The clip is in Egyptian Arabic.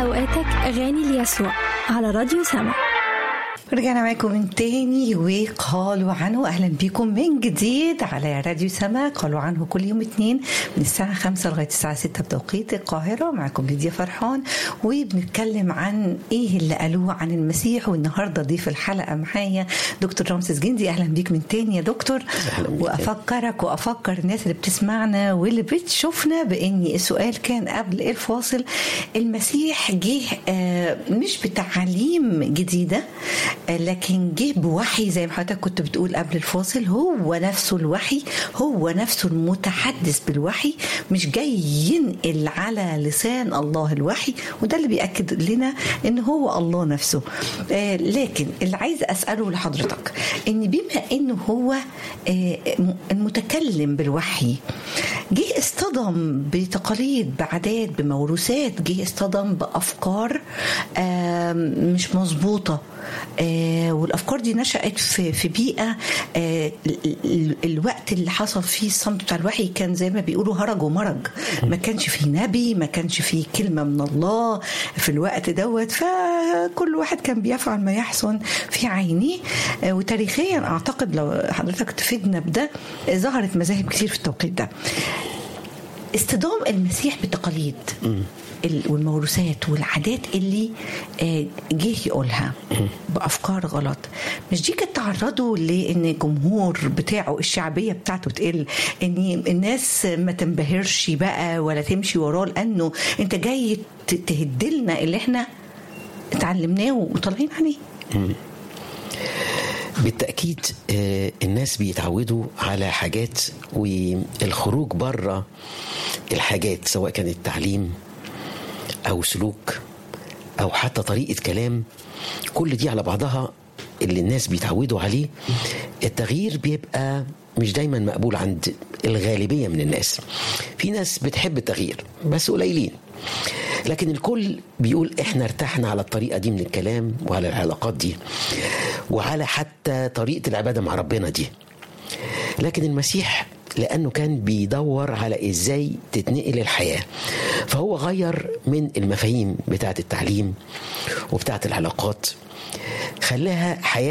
أوقاتك أغاني ليسوع على راديو سما رجعنا معاكم من تاني وقالوا عنه اهلا بيكم من جديد على راديو سما قالوا عنه كل يوم اثنين من الساعه 5 لغايه الساعه 6 بتوقيت القاهره معاكم ليديا فرحان وبنتكلم عن ايه اللي قالوه عن المسيح والنهارده ضيف الحلقه معايا دكتور رامسيس جندي اهلا بيك من تاني يا دكتور أهلا بيك. وافكرك وافكر الناس اللي بتسمعنا واللي بتشوفنا بان السؤال كان قبل الفاصل المسيح جه آه، مش بتعاليم جديده آه، لكن جه بوحي زي ما حضرتك كنت بتقول قبل الفاصل هو نفسه الوحي هو نفسه المتحدث بالوحي مش جاي ينقل على لسان الله الوحي وده اللي بيأكد لنا ان هو الله نفسه آه، لكن اللي عايز اساله لحضرتك ان بما انه هو آه، المتكلم بالوحي جه اصطدم بتقاليد بعادات بموروثات جه اصطدم بافكار آم، مش مظبوطه آه، والافكار دي نشات في في بيئه آه، ال- ال- الوقت اللي حصل فيه الصمت بتاع الوحي كان زي ما بيقولوا هرج ومرج ما كانش فيه نبي ما كانش فيه كلمه من الله في الوقت دوت فكل واحد كان بيفعل ما يحسن في عينيه آه، وتاريخيا اعتقد لو حضرتك تفيدنا بده آه، ظهرت مذاهب كتير في التوقيت ده اصطدام المسيح بالتقاليد ال- والموروثات والعادات اللي آه، جه يقولها بافكار غلط مش دي كانت تعرضوا لان الجمهور بتاعه الشعبيه بتاعته تقل ان الناس ما تنبهرش بقى ولا تمشي وراه لانه انت جاي ت- تهدلنا اللي احنا اتعلمناه وطالعين عليه بالتأكيد آه، الناس بيتعودوا على حاجات والخروج بره الحاجات سواء كانت تعليم أو سلوك أو حتى طريقة كلام كل دي على بعضها اللي الناس بيتعودوا عليه التغيير بيبقى مش دايما مقبول عند الغالبية من الناس في ناس بتحب التغيير بس قليلين لكن الكل بيقول احنا ارتحنا على الطريقه دي من الكلام وعلى العلاقات دي وعلى حتى طريقه العباده مع ربنا دي لكن المسيح لانه كان بيدور على ازاي تتنقل الحياه فهو غير من المفاهيم بتاعه التعليم وبتاعه العلاقات خلاها حياه